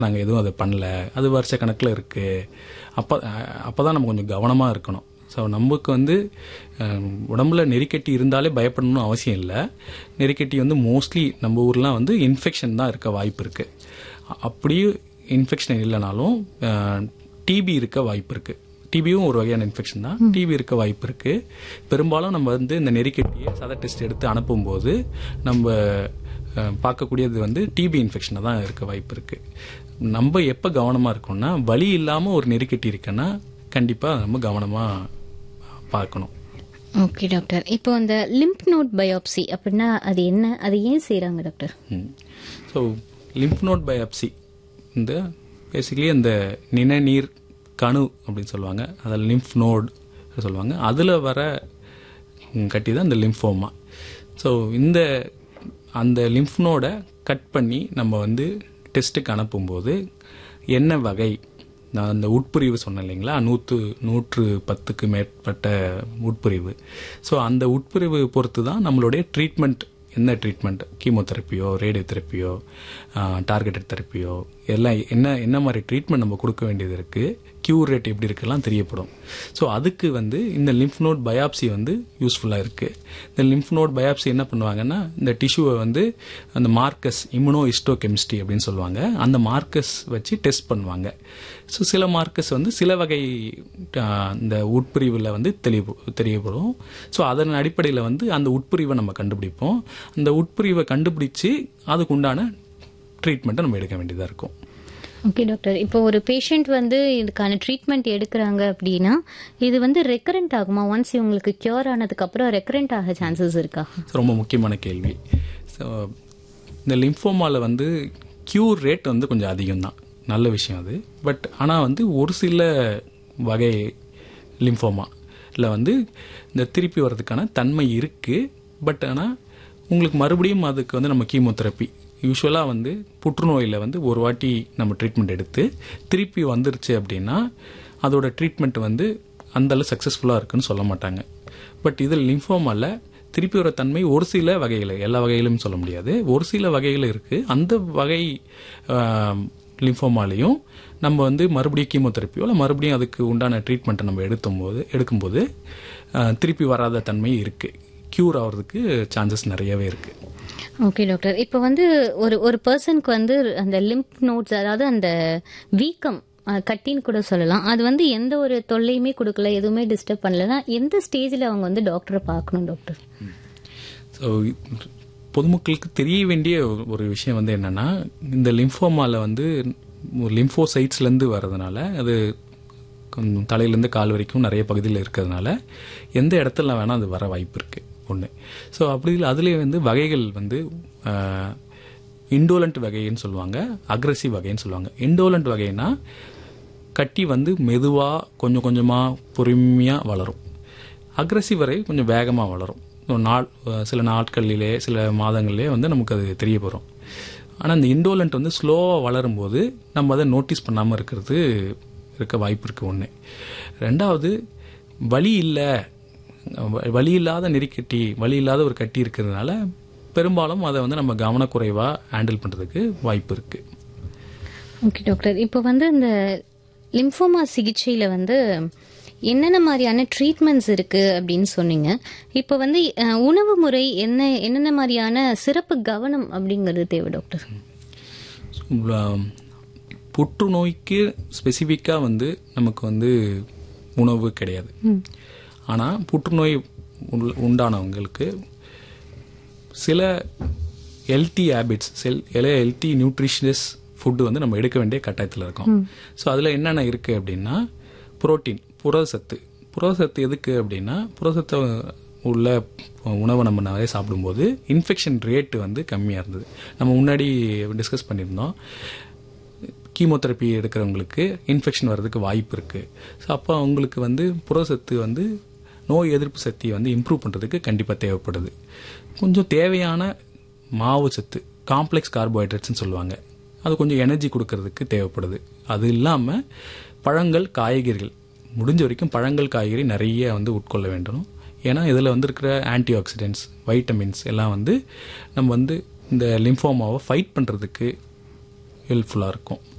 நாங்கள் எதுவும் அதை பண்ணல அது வருஷ கணக்கில் இருக்குது அப்போ அப்போ தான் நம்ம கொஞ்சம் கவனமாக இருக்கணும் ஸோ நமக்கு வந்து அஹ், உடம்புல நெறிக்கட்டி இருந்தாலே பயப்படணும்னு அவசியம் இல்லை நெறிக்கட்டி வந்து மோஸ்ட்லி நம்ம ஊர்லாம் வந்து இன்ஃபெக்ஷன் தான் இருக்க வாய்ப்பு இருக்குது அப்படியே இன்ஃபெக்ஷன் இல்லைனாலும் டிபி இருக்க வாய்ப்பு இருக்குது டிபியும் ஒரு வகையான இன்ஃபெக்ஷன் தான் டிபி இருக்க வாய்ப்பு இருக்கு பெரும்பாலும் நம்ம வந்து இந்த நெறிக்கட்டியை சத டெஸ்ட் எடுத்து அனுப்பும்போது நம்ம அஹ், பார்க்கக்கூடியது வந்து டிபி இன்ஃபெக்ஷனாக தான் இருக்க வாய்ப்பு இருக்கு நம்ம எப்போ கவனமாக இருக்கோம்னா வலி இல்லாமல் ஒரு நெறிக்கட்டி இருக்குன்னா கண்டிப்பாக நம்ம கவனமாக பார்க்கணும் ஓகே டாக்டர் இப்போ அந்த லிம்ப் நோட் பயோப்சி அப்படின்னா அது என்ன அது ஏன் செய்றாங்க doctor so lymph node biopsy இந்த பேசிக்கலி அந்த நிணநீர் கணு அப்படின்னு சொல்லுவாங்க அதில் லிம்ஃப் நோட் சொல்லுவாங்க அதில் வர ம், கட்டி தான் இந்த லிம்ஃபோமா ஸோ இந்த அந்த லிம்ஃப் நோடை கட் பண்ணி நம்ம வந்து டெஸ்ட்டுக்கு அனுப்பும்போது என்ன வகை நான் அந்த உட்பிரிவு சொன்னேன் இல்லைங்களா நூற்று நூற்று பத்துக்கு மேற்பட்ட உட்பிரிவு ஸோ அந்த உட்பிரிவு பொறுத்து தான் நம்மளுடைய ட்ரீட்மெண்ட் என்ன ட்ரீட்மெண்ட் கீமோதெரப்பியோ ரேடியோ தெரப்பியோ டார்கெட்டட் தெரப்பியோ எல்லாம் என்ன என்ன மாதிரி ட்ரீட்மெண்ட் நம்ம கொடுக்க வேண்டியது இருக்குது க்யூர் ரேட் எப்படி இருக்குலாம் தெரியப்படும் ஸோ அதுக்கு வந்து இந்த லிம்ஃப் நோட் பயாப்சி வந்து யூஸ்ஃபுல்லாக இருக்குது இந்த லிம்ஃப் நோட் பயாப்சி என்ன பண்ணுவாங்கன்னா இந்த டிஷ்யூவை வந்து அந்த மார்க்கஸ் இம்யூனோ இஸ்டோ கெமிஸ்ட்ரி அப்படின்னு சொல்லுவாங்க அந்த மார்க்கஸ் வச்சு டெஸ்ட் பண்ணுவாங்க ஸோ சில மார்க்கஸ் வந்து சில வகை ஆ, இந்த உட்பிரிவில் வந்து தெரிய தெரியப்படும் ஸோ அதன் அடிப்படையில் வந்து அந்த உட்பிரிவை நம்ம கண்டுபிடிப்போம் அந்த உட்பிரிவை கண்டுபிடிச்சு அதுக்கு உண்டான ட்ரீட்மெண்ட்டை நம்ம எடுக்க வேண்டியதாக இருக்கும் ஓகே டாக்டர் இப்போ ஒரு பேஷண்ட் வந்து இதுக்கான ட்ரீட்மெண்ட் எடுக்கிறாங்க அப்படின்னா இது வந்து ரெக்கரண்ட் ஆகுமா ஒன்ஸ் இவங்களுக்கு கியூர் ஆனதுக்கு அப்புறம் ரெக்கரண்ட் ஆக சான்சஸ் இருக்கா So, ரொம்ப முக்கியமான கேள்வி ஸோ இந்த லிம்ஃபோமாவில் வந்து க்யூர் ரேட் வந்து கொஞ்சம் அதிகம்தான் நல்ல விஷயம் அது பட் ஆனால் வந்து ஒரு சில வகை லிம்ஃபோமா இல்லை வந்து இந்த திருப்பி வர்றதுக்கான தன்மை இருக்குது பட் ஆனால் உங்களுக்கு மறுபடியும் அதுக்கு வந்து நம்ம கீமோதெரப்பி யூஸ்வலாக வந்து புற்றுநோயில் வந்து ஒரு வாட்டி நம்ம ட்ரீட்மெண்ட் எடுத்து திருப்பி வந்துருச்சு அப்படின்னா அதோட ட்ரீட்மெண்ட் வந்து அந்தளவு சக்ஸஸ்ஃபுல்லாக இருக்குன்னு சொல்ல மாட்டாங்க பட் இதில் லிம்ஃபோமாவில் திருப்பி வர தன்மை ஒரு சில வகையில் எல்லா வகையிலும் சொல்ல முடியாது ஒரு சில வகைகள் இருக்குது அந்த வகை லிம்ஃபோமாலையும் நம்ம வந்து மறுபடியும் கீமோதெரப்பியோ இல்லை மறுபடியும் அதுக்கு உண்டான ட்ரீட்மெண்ட்டை நம்ம எடுத்தும்போது எடுக்கும்போது ஆஹ், திருப்பி வராத தன்மை இருக்குது க்யூர் ஆகிறதுக்கு சான்சஸ் நிறையவே இருக்குது ஓகே டாக்டர் இப்போ வந்து ஒரு ஒரு பர்சனுக்கு வந்து அந்த லிம்ப் நோட்ஸ் அதாவது அந்த வீக்கம் அஹ், கட்டின்னு கூட சொல்லலாம் அது வந்து எந்த ஒரு தொல்லையுமே கொடுக்கல எதுவுமே டிஸ்டர்ப் பண்ணலன்னா எந்த ஸ்டேஜில் அவங்க வந்து டாக்டரை பார்க்கணும் டாக்டர் ஸோ பொதுமக்களுக்கு தெரிய வேண்டிய ஒரு- ஒரு விஷயம் வந்து என்னன்னா இந்த லிம்ஃபோமாவில் வந்து லிம்ஃபோசைட்ஸ்லேருந்து வர்றதுனால அது கொஞ்சம் தலையிலேருந்து கால் வரைக்கும் நிறைய பகுதியில் இருக்கிறதுனால எந்த இடத்துல வேணால் அது வர வாய்ப்பு இருக்குது ஒன்று ஸோ அப்படி இல்லை அதுலேயே வந்து வகைகள் வந்து இண்டோலண்ட் வகைன்னு சொல்லுவாங்க அக்ரஸிவ் வகைன்னு சொல்லுவாங்க இண்டோலண்ட் வகைனா கட்டி வந்து மெதுவாக கொஞ்சம் கொஞ்சமாக பொறுமையாக வளரும் அக்ரஸிவ் வரை கொஞ்சம் வேகமாக வளரும் ஒரு நாள் அஹ் சில நாட்களிலே சில மாதங்களிலே வந்து நமக்கு அது தெரிய வரும் ஆனால் இந்த இண்டோலண்ட் வந்து ஸ்லோவாக வளரும்போது நம்ம அதை நோட்டீஸ் பண்ணாமல் இருக்கிறது இருக்க வாய்ப்பு இருக்குது ஒன்று ரெண்டாவது வலி இல்லை வ- வலி இல்லாத நெறிக்கட்டி வலி இல்லாத ஒரு கட்டி இருக்கிறதுனால பெரும்பாலும் அதை வந்து நம்ம கவனக்குறைவாக ஹேண்டில் பண்ணுறதுக்கு வாய்ப்பு இருக்குது ஓகே டாக்டர் இப்போ வந்து இந்த லிம்ஃபோமா சிகிச்சையில் வந்து என்னென்ன மாதிரியான ட்ரீட்மெண்ட்ஸ் இருக்கு அப்படின்னு சொன்னீங்க இப்போ வந்து அஹ், உணவு முறை என்ன என்னென்ன மாதிரியான சிறப்பு கவனம் அப்படிங்கிறது தேவை டாக்டர் உம், புற்றுநோய்க்கு ஸ்பெசிஃபிக்காக வந்து நமக்கு வந்து உணவு கிடையாது ஆனால் புற்றுநோய் உள்ள- உண்டானவங்களுக்கு சில ஹெல்த்தி ஹேபிட்ஸ் செல் ஹெல்த்தி நியூட்ரிஷியஸ் ஃபுட்டு வந்து நம்ம எடுக்க வேண்டிய கட்டாயத்தில் இருக்கோம் ஸோ அதில் என்னென்ன இருக்குது அப்படின்னா புரோட்டீன் புரதசத்து புரதசத்து எதுக்கு அப்படின்னா புரதசத்து உள்ள உணவை நம்ம நிறைய சாப்பிடும்போது இன்ஃபெக்ஷன் ரேட்டு வந்து கம்மியாக இருந்தது நம்ம முன்னாடி டிஸ்கஸ் பண்ணியிருந்தோம் கீமோதெரப்பி எடுக்கிறவங்களுக்கு இன்ஃபெக்ஷன் வர்றதுக்கு வாய்ப்பு இருக்குது ஸோ அப்போ அவங்களுக்கு வந்து புரதசத்து வந்து நோய் எதிர்ப்பு சக்தியை வந்து இம்ப்ரூவ் பண்ணுறதுக்கு கண்டிப்பாக தேவைப்படுது கொஞ்சம் தேவையான மாவு சத்து காம்ப்ளெக்ஸ் கார்போஹைட்ரேட்ஸ்னு சொல்லுவாங்க அது கொஞ்சம் எனர்ஜி கொடுக்கறதுக்கு தேவைப்படுது அது இல்லாமல் பழங்கள் காய்கறிகள் முடிஞ்ச வரைக்கும் பழங்கள் காய்கறி நிறைய வந்து உட்கொள்ள வேண்டும் ஏன்னா இதில் வந்து இருக்கிற ஆன்டி ஆக்சிடென்ட்ஸ் வைட்டமின்ஸ் எல்லாம் வந்து நம்ம வந்து இந்த லிம்ஃபோமாவை ஃபைட் பண்ணுறதுக்கு ஹெல்ப்ஃபுல்லாக இருக்கும்